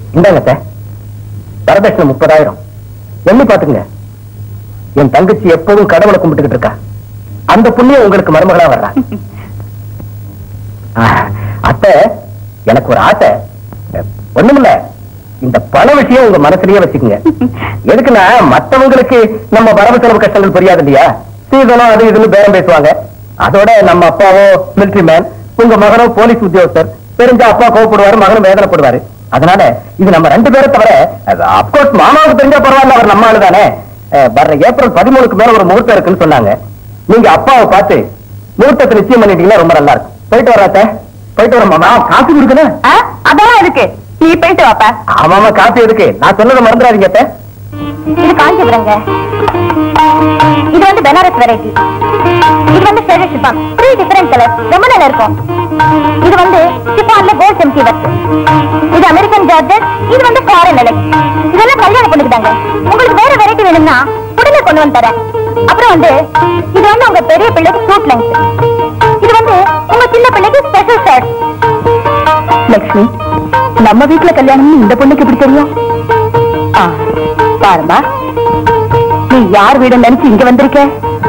இந்தாங்க அத்தை. வரதட்சணை முப்பதாயிரம் எண்ணி பாத்துங்க என் தங்கச்சி எப்போதும் கடவுளை கும்பிட்டுக்கிட்டு இருக்கா அந்த புண்ணியம் உங்களுக்கு மருமகளா வர்றா ஆ, அத்தை எனக்கு ஒரு ஆசை ஒண்ணுமில்ல இந்த பண விஷயம் உங்க மனசுலயே வச்சுக்கோங்க எதுக்குன்னா மத்தவங்களுக்கு நம்ம வரவு செலவு கஷ்டங்கள் புரியாது இல்லையா சீதனம் அது இதுன்னு பேரம் பேசுவாங்க அதோட நம்ம அப்பாவோ மிலிட்டரி மேன் உங்க மகனோ போலீஸ் உத்தியோகஸ்தர் தெரிஞ்ச அப்பா கோவப்படுவாரு மகனும் வேதனைப்படுவாரு அதனால இது நம்ம ரெண்டு பேரை தவிர அப்கோர்ஸ் மாமாவுக்கு தெரிஞ்சா பரவாயில்ல அவர் நம்ம ஆளு தானே அஹ், வர்ற ஏப்ரல் பதிமூணுக்கு மேல ஒரு முகூர்த்தம் இருக்குன்னு சொன்னாங்க நீங்க அப்பாவை பார்த்து முகூர்த்தத்தை நிச்சயம் பண்ணிட்டீங்கன்னா ரொம்ப நல்லா இருக்கும் போயிட்டு வராத்த போயிட்டு வர மாமா காசு கொடுக்கணும் ஆ, அதெல்லாம் இருக்கு நீ போயிட்டு வாப்பா ஆமாமா காசு எதுக்கு நான் சொன்னதை மறந்துடாதீங்க அத்தை. இது காஞ்சிபுரங்க இது வந்து பெனாரஸ் வெரைட்டி இது வந்து ஷெரட் ஷிஃபான் த்ரீ டிஃபரெண்ட் கலர் ரொம்ப நல்லா இருக்கும் இது வந்து ஷிஃபான்ல கோல்ட் செம்கி ஒர்க் இது அமெரிக்கன் ஜார்ஜஸ் இது வந்து ஃபாரின் எலக்ட் இதெல்லாம் கல்யாணம் பண்ணிக்கிட்டாங்க உங்களுக்கு வேற வெரைட்டி வேணும்னா உடனே கொண்டு வந்து தரேன் அப்புறம் வந்து இது வந்து உங்க பெரிய பிள்ளைக்கு சூட் லெங்க் இது வந்து உங்க சின்ன பிள்ளைக்கு ஸ்பெஷல் ஷர்ட் லக்ஷ்மி நம்ம வீட்டுல கல்யாணம் இந்த பொண்ணுக்கு எப்படி தெரியும் ஆ, பாருமா நீ யார் வீடு நினைச்சு இங்க வந்திருக்க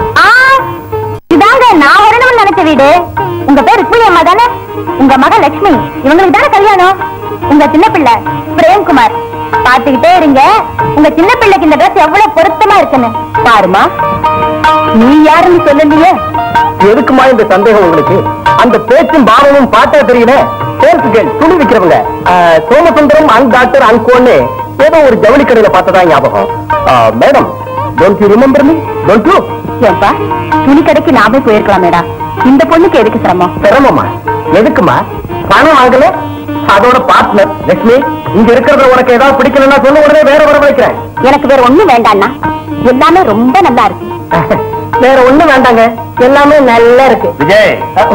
இதாங்க நான் வரணும்னு நினைச்ச வீடு உங்க பேர் ருக்மிணி அம்மா தானே உங்க மக லட்சுமி இவங்களுக்கு தானே கல்யாணம் உங்க சின்ன பிள்ளை பிரேம்குமார் பாத்துக்கிட்டே இருங்க உங்க சின்ன பிள்ளைக்கு இந்த ட்ரெஸ் எவ்வளவு பொருத்தமா இருக்குன்னு பாருமா நீ யாருன்னு சொல்லலையே எதுக்குமா இந்த சந்தேகம் உங்களுக்கு அந்த பேச்சும் பாவமும் பார்த்தா தெரியல சேல்ஸ் துணி விக்கிறவங்க அஹ், சோமசுந்தரம் அங் டாக்டர் அங்கோன்னு ஏதோ ஒரு ஜவுளி கடையில பார்த்ததா ஞாபகம் madam don't you remember me don't you ஏன்பா துணி கடைக்கு நாமே போயிருக்கலாம் மேடா இந்த பொண்ணுக்கு எதுக்கு சிரமம் சிரமமா எதுக்குமா பணம் வாங்கல அதோட பார்ட்னர் லட்சுமி இங்க இருக்கிறத உனக்கு ஏதாவது பிடிக்கலன்னா சொல்ல உடனே வேற வர வைக்கிறேன் எனக்கு வேற ஒண்ணும் வேண்டாம்னா எல்லாமே ரொம்ப நல்லா இருக்கு வேற ஒண்ணும் வேண்டாங்க எல்லாமே நல்லா இருக்கு விஜய்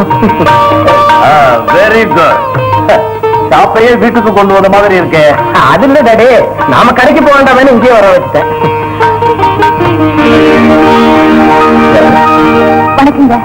வெரி குட் ஷாப்பையே வீட்டுக்கு கொண்டு வந்த மாதிரி இருக்கே அது இல்ல டாடி நாம கடைக்கு போக வேண்டாமே இங்கேயே வர வச்சுட்டேன் வணக்கங்க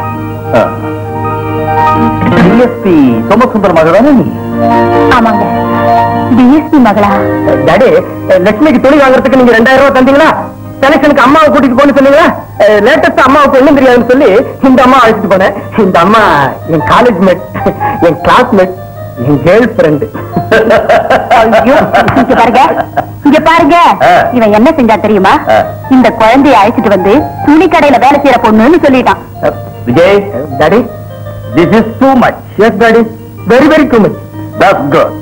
டிஎஸ்பி சோமசுந்தர் மகள் தானே நீ ஆமாங்க டிஎஸ்பி மகளா டாடி லட்சுமிக்கு துணி வாங்குறதுக்கு நீங்க ரெண்டாயிரம் ரூபாய் தந்தீங்களா செலக்ஷனுக்கு அம்மாவை கூட்டிட்டு போன்னு சொன்னீங்களா லேட்டஸ்ட் அம்மாவுக்கு ஒண்ணும் தெரியாதுன்னு சொல்லி இந்த அம்மா அழைச்சிட்டு போனேன் இந்த அம்மா என் காலேஜ் மேட் என் கிளாஸ்மேட் என் கேர்ள் ஃப்ரெண்டு ஐயோ, இங்க பாருங்க இங்க பாருங்க ஆ. இவன் என்ன செஞ்சா தெரியுமா ஆ. இந்த குழந்தைய அழைச்சிட்டு வந்து துணி கடையில வேலை செய்யற பொண்ணுன்னு சொல்லிட்டான் Vijay daddy this is too much yes daddy very very too much that's good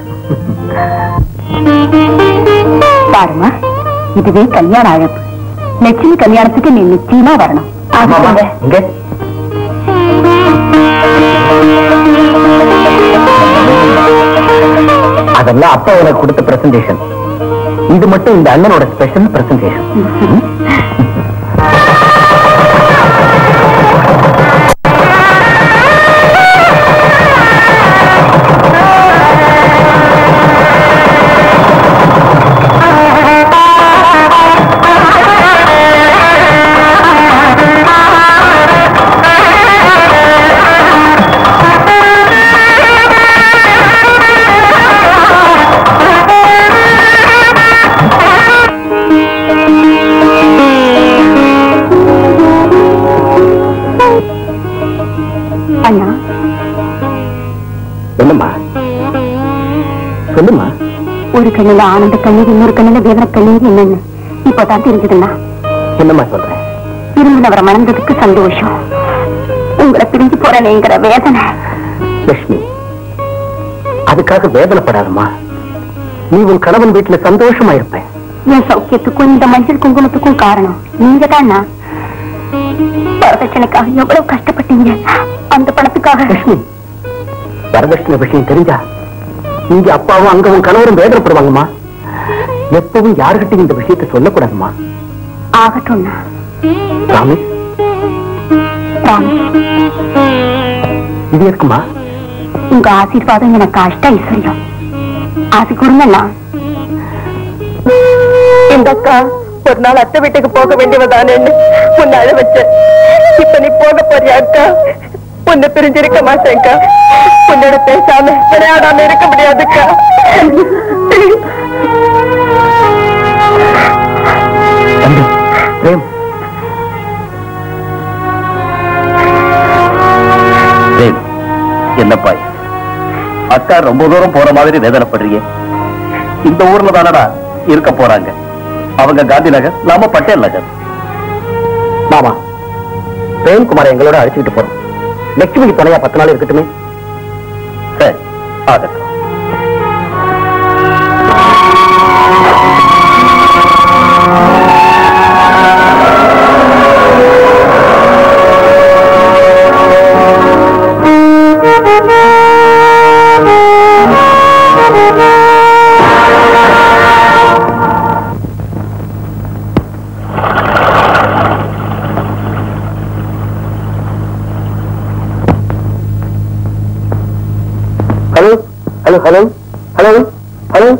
பாருமா இதுவே கல்யாண அழைப்பு லட்சுமி கல்யாணத்துக்கு நீ நிச்சயமா வரணும் ஆமாங்க. இங்க அதெல்லாம் அப்பா உனக்கு கொடுத்த பிரசன்டேஷன் இது மட்டும் இந்த அண்ணனோட ஸ்பெஷல் பிரசன்டேஷன் அண்ணா என்னம்மா சொல்லுமா ஒரு கண்ணுல ஆனந்த கண்ணீர் இன்னொரு கண்ணுல வேதனை கண்ணீர் என்னன்னு இப்போதான் தெரிஞ்சதுண்ணா என்னம்மா சொல்றேன் விரும்பினவரை மணந்ததுக்கு சந்தோஷம் உங்களை பிரிஞ்சு போறேனேங்கிற வேதனை லட்சுமி அதுக்காக வேதனைப்படாதம்மா நீ உன் கணவன் வீட்டுல சந்தோஷமா இருப்ப என் சௌக்கியத்துக்கும் இந்த மஞ்சள் குங்குமத்துக்கும் காரணம் நீங்க தானா வரதட்சணைக்காக எவ்வளவு கஷ்டப்பட்டீங்க அந்த பணத்துக்காக லட்சுமி வரதட்சணை விஷயம் தெரிஞ்சா நீங்க அப்பாவும் அங்க உன் கணவரும் வேதனைப்படுவாங்கம்மா எப்பவும் யாருகிட்டையும் இந்த விஷயத்தை சொல்லக்கூடாதும்மா ஆகட்டும்னா ராமேஷ் ராமி இது இருக்குமா உங்க ஆசீர்வாதம் எனக்கு அஷ்ட ஐஸ்வர்யம் அது கொடுங்கண்ணா இந்த அக்கா ஒரு நாள் அத்தை வீட்டுக்கு போக வேண்டியவதானேன்னு உன்னை அழ வச்சேன் இப்ப நீ போக போறியா அக்கா உன்னை பிரிஞ்சிருக்க மாட்டேன்க்கா உன்னோட பேசாம விளையாடாம இருக்க முடியாதுக்கா என்னப்பா இது? அக்கா ரொம்ப தூரம் போற மாதிரி வேதனைப்படுறியே இந்த ஊர்ல தானடா இருக்க போறாங்க அவங்க காந்தி நகர் நாம பட்டேல் நகர் மாமா பிரேம்குமார் எங்களோட அழைச்சிக்கிட்டு போறோம் லட்சுமிக்கு துணையா பத்து நாள் இருக்கட்டுமே சரி ஆகட்டும் hello hello hello hello hello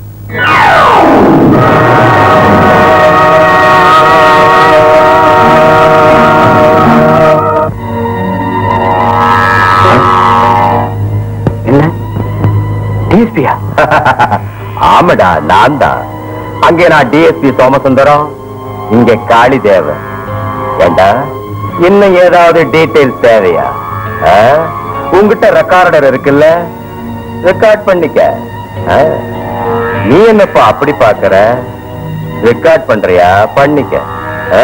என்ன டிஎஸ்பியா ஆமாடா நான் தான் அங்கே நான் டிஎஸ்பி சோமசுந்தரம் இங்க காளி தேவன் ஏண்டா இன்னும் ஏதாவது டீடைல்ஸ் தேவையா ஆ? உன்கிட்ட ரெக்கார்டர் இருக்குல்ல ரெக்கார்ட் பண்ணிக்க ஆ? நீ என்னப்பா அப்படி பாக்குற ரெக்கார்ட் பண்றியா பண்ணிக்க ஆ?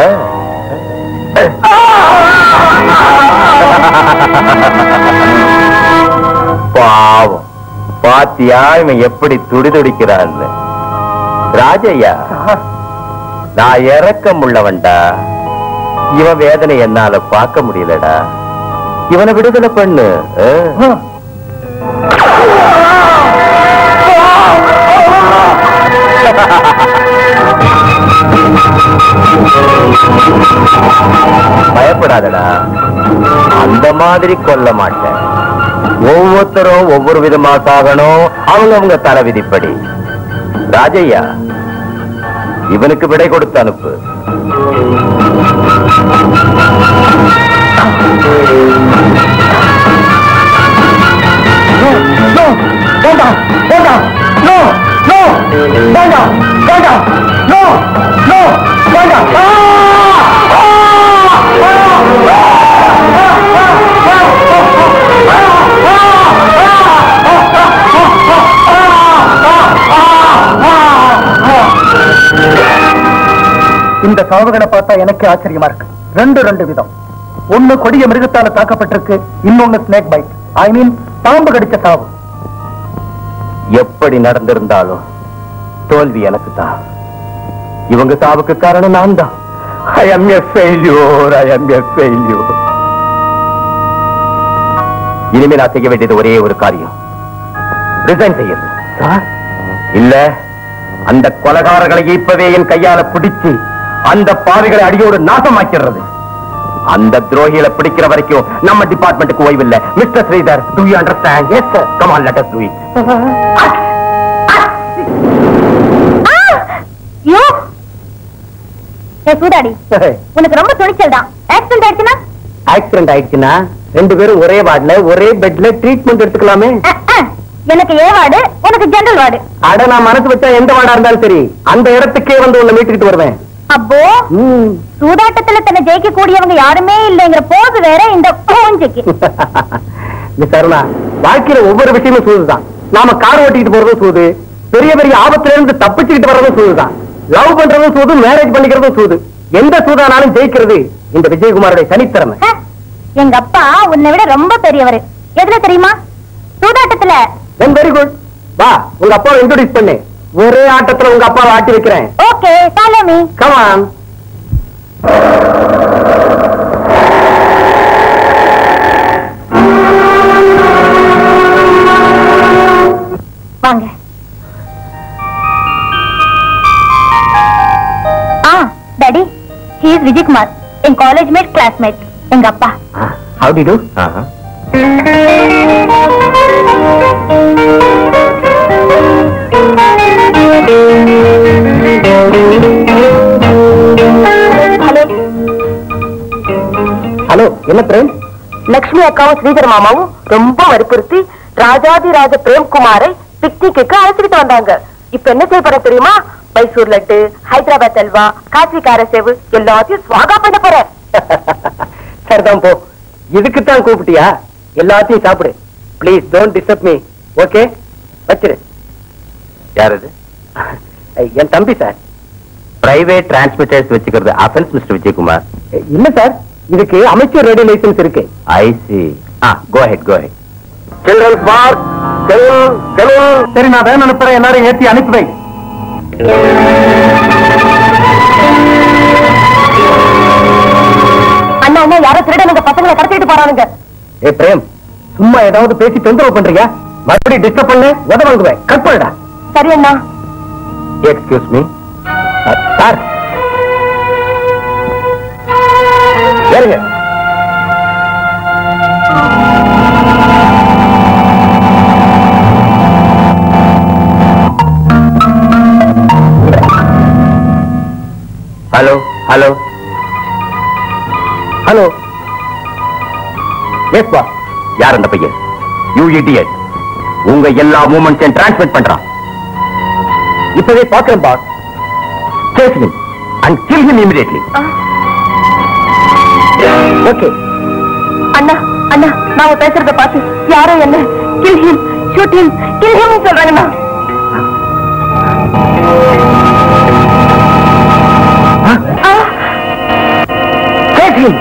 பாவம் பாத்தியா இவன் எப்படி துடிதுடிக்கிறான்னு ராஜையா நான் இறக்கம் உள்ளவன்டா இவன் வேதனை என்னால பார்க்க முடியலடா இவனை விடுதலை பண்ணு ஆ? பயப்படாதடா அந்த மாதிரி கொல்ல மாட்டேன் ஒவ்வொருத்தரும் ஒவ்வொரு விதமா சாகணும் அவங்க அவங்க தலை விதிப்படி ராஜையா இவனுக்கு விடை கொடுத்து அனுப்பு வேண்டாம் வேண்டாம் நோ நோ வேண்டாம் வேண்டாம் நோ நோ வேண்டாம் ஆ! ஆ! இந்த சாவுகளை பார்த்தா எனக்கே ஆச்சரியமா இருக்கு ரெண்டு ரெண்டு விதம் ஒண்ணு கொடிய மிருகத்தால தாக்கப்பட்டிருக்கு இன்னொன்னு ஸ்னேக் பைட் ஐ மீன் பாம்பு கடிச்ச சாவு எப்படி நடந்திருந்தாலும் தோல்வி எனக்கு தான் இவங்க சாவுக்கு காரணம் நான் தான் I am a failure I am a failure இனிமே நான் செய்ய வேண்டியது ஒரே ஒரு காரியம் ரிசைன் செய்யறது சார் இல்ல அந்த கொலகாரர்களை இப்பவே என் கையால பிடிச்சு அந்த பாவிகளை அடியோடு நாசமாக்கிறது அந்த துரோகிகளை பிடிக்கிற வரைக்கும் நம்ம டிபார்ட்மெண்ட்டுக்கு ஓய்வில்லை mister Sridhar do you understand yes sir come on let us do it yo ஏ சூதாடி உனக்கு ரொம்ப துணிச்சல் தான் ஆக்சிடென்ட் ஆயிடுச்சுன்னா ஆக்சிடென்ட் ஆயிடுச்சுன்னா ரெண்டு பேரும் ஒரே வார்டுல ஒரே பெட்ல ட்ரீட்மெண்ட் எடுத்துக்கலாமே அஹ், அஹ். எனக்கு ஏ வார்டு உனக்கு ஜெனரல் வார்டு அட நான் மனசு வச்சா எந்த வார்டா இருந்தாலும் சரி அந்த இடத்துக்கே வந்து உன்னை மீட்டுக்கிட்டு வருவேன் அப்போ ம். சூதாட்டத்துல தன்னை ஜெயிக்க கூடியவங்க யாருமே இல்லைங்கிற போது வேற இந்த பூஞ்சைக்கு இந்த கருணா வாழ்க்கையில ஒவ்வொரு விஷயமும் சூதுதான் நாம கார் ஓட்டிட்டு போறதும் சூது பெரிய பெரிய ஆபத்துல இருந்து தப்பிச்சுக்கிட்டு வர்றதும் சூதுதான் லவ் பண்றதும் சூது மேரேஜ் பண்ணிக்கிறதும் சூது எந்த சூதானாலும் ஜெயிக்கிறது இந்த விஜயகுமாருடைய தனித்திறமை ஹ, எங்க அப்பா உன்னை விட ரொம்ப பெரியவர் எதுல தெரியுமா சூதாட்டத்துல தென் வெரி குட் வா உங்க அப்பாவை இன்ட்ரோடியூஸ் பண்ணு ஒரே ஆட்டத்துல உங்க அப்பாவை ஆட்டி வைக்கிறேன் ஓகே ஃபாலோ மீ கமான் வாங்க ஆ டாடி ஹி இஸ் விஜயகுமார் என் காலேஜ் மேட் கிளாஸ்மேட் எங்க அப்பா how do do hello hello என்ன பிரேம் லக்ஷ்மி அக்காவும் ஸ்ரீதர் மாமாவும் ரொம்ப வற்புறுத்தி ராஜாதி ராஜ பிரேம்குமாரை பிக்னிக்கு அழைச்சிட்டு வந்தாங்க இப்ப என்ன செய்ய போற தெரியுமா மைசூர் லட்டு ஹைதராபாத் அல்வா காசி கார சேவு எல்லாத்தையும் சுவாகா பண்ண போறேன் சரிதான் போ இதுக்குத்தான் கூப்பிட்டியா எல்லாத்தையும் சாப்பிடு please don't disturb me okay வச்சிரு யார் இது என் தம்பி சார் பிரைவேட் டிரான்ஸ்மிட்டர்ஸ் வச்சுக்கிறது அஃபென்ஸ் மிஸ்டர் விஜயகுமார் இல்ல சார் இதுக்கு அமைச்சர் ரேடியோ லைசன்ஸ் இருக்கு ஐ சி ஆ go ahead go ahead children's park சரி நான் வேன் அனுப்புறேன் எல்லாரும் ஏற்றி அனுப்பி வை அண்ணா அண்ணா யாரோ திருடனுங்க பசங்களை கடத்திட்டு போறானுங்க ஏ பிரேம் சும்மா ஏதாவது பேசி தொந்தரவு பண்றியா மறுபடியும் டிஸ்டர்ப் பண்ணு உத வாங்குவேன் கட் பண்ணுடா சரி அண்ணா எக்ஸ்கியூஸ் மீ சார் ஏறுங்க ஹலோ ஹலோ ஹலோ எஸ் பா யார் அந்த பையன் யூ இடியட் உங்க எல்லா மூமெண்ட்ஸையும் டிரான்ஸ்மிட் பண்றான் இப்பவே பாக்குறேன் பா chase him and kill him immediately okay அண்ணா அண்ணா நாம பேசுறத பார்த்து யாரோ என்ன kill him shoot him kill him சொல்றாங்கண்ணா Take him.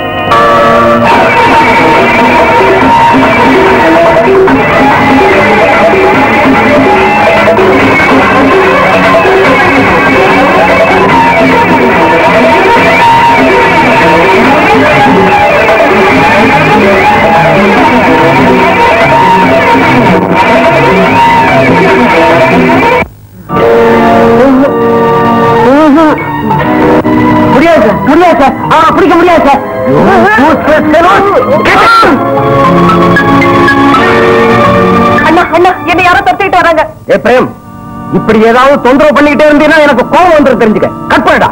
முடியாது சார் முடியாது சார் ஆ பிடிக்க முடியாது சார் அண்ணா அண்ணா என்ன யாரோ தொத்திட்டு வராங்க ஏ பிரேம் இப்படி ஏதாவது தொந்தரவு பண்ணிக்கிட்டே இருந்தீங்கன்னா எனக்கு கோபம் வந்துரும் தெரிஞ்சுக்க கட் பண்ணுடா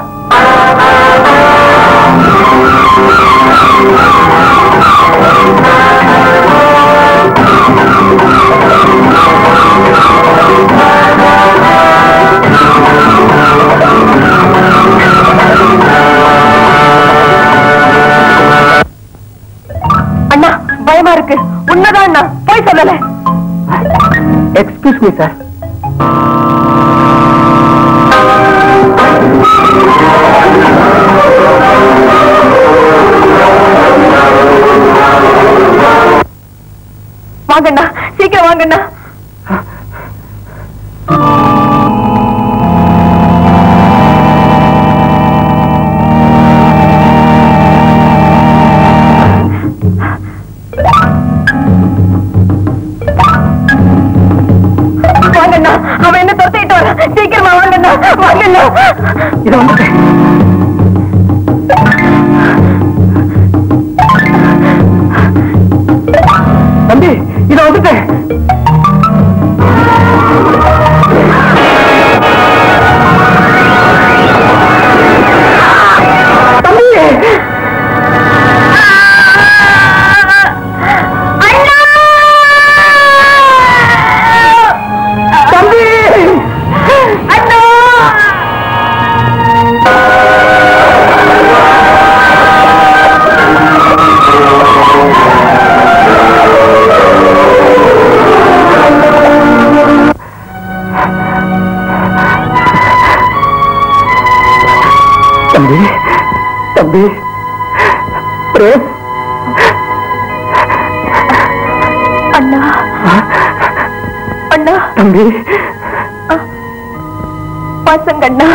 அண்ணா பயமா இருக்கு உண்மைதான் அண்ணா போய் சொல்லல எக்ஸ்கியூஸ் மீ சார் வாங்கண்ணா சீக்கிரம் வாங்கண்ணா வாங்கண்ணா அவன் என்ன தொத்திட்டு வரான் சீக்கிரமா வாங்கண்ணா வாங்கண்ணா இதை வந்துட்டேன் தம்பி இதை வந்துட்டேன் தம்பி தம்பி தம்பி தம்பி பிரேம் அண்ணா அண்ணா தம்பி பசங்கண்ணா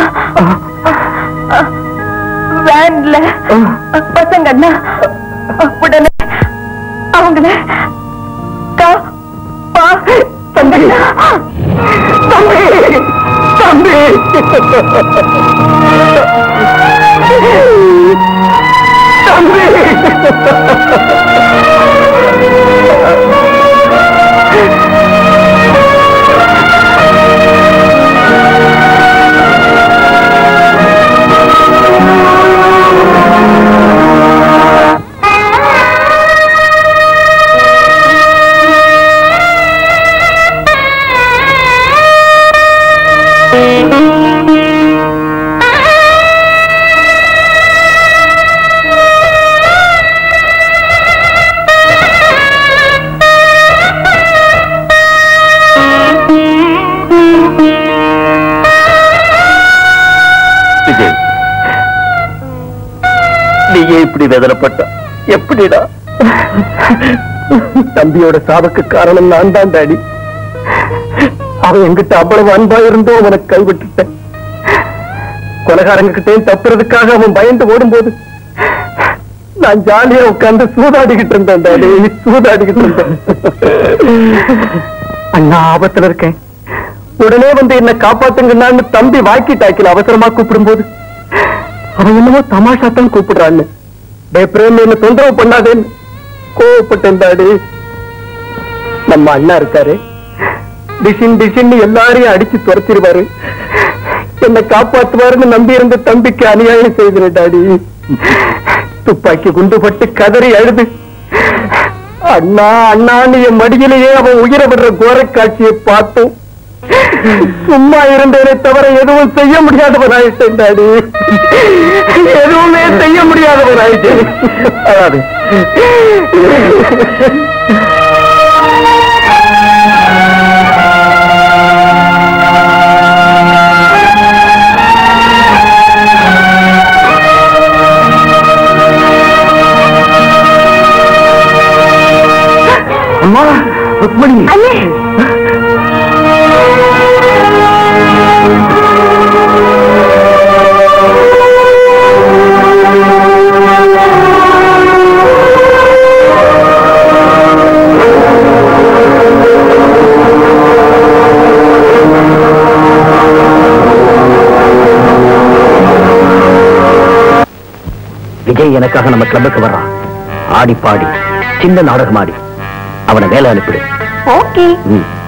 வேன்ல பசங்கண்ணா உடனே அவங்கள கா- பா- தம்பி தம்பி தம்பி நீயே இப்படி வேதனைப்பட்ட எப்படிடா தம்பியோட சாவுக்கு காரணம் நான் தான் டாடி அவன் என்கிட்ட அவ்வளவு அன்பா இருந்தோ அவனை கைவிட்டுட்டேன் கொலகாரங்க கிட்டையும் தப்புறதுக்காக அவன் பயந்து ஓடும்போது நான் ஜாலியா உட்கார்ந்து சூதாடிக்கிட்டு இருந்தேன் டாடி சூதாடிக்கிட்டு இருந்தேன் அண்ணா ஆபத்துல இருக்கேன் உடனே வந்து என்ன காப்பாத்துங்கன்னு தம்பி வாக்கி டாக்கில அவசரமா கூப்பிடும்போது அவன் என்னமோ தமாஷா தான் கூப்பிடுறான்னு டே பிரேம் என்ன தொந்தரவு பண்ணாதேன்னு கோவப்பட்டேன் டாடி நம்ம அண்ணா இருக்காரு டிஷின் டிஷின் எல்லாரையும் அடிச்சு துரத்திடுவாரு என்னை காப்பாத்துவாருன்னு நம்பி இருந்த தம்பிக்கு அநியாயம் செய்கிறேன் டாடி துப்பாக்கி குண்டு பட்டு கதறி அழுது அண்ணா அண்ணான்னு என் மடியிலேயே அவன் உயிரை விடுற கோர காட்சியை பார்த்தோம் சும்மா இருந்தேனே தவிர எதுவும் செய்ய முடியாதவன் ஆயிட்டேன் டாடி எதுவுமே செய்ய முடியாதவன் ஆயிட்டேன் அதாவது அம்மா ருக்மணி விஜய் எனக்காக நம்ம கிளப்புக்கு வர்றான் ஆடி பாடி சின்ன நாடகம் ஆடி அவனை மேல அனுப்பிடு ஓகே ம்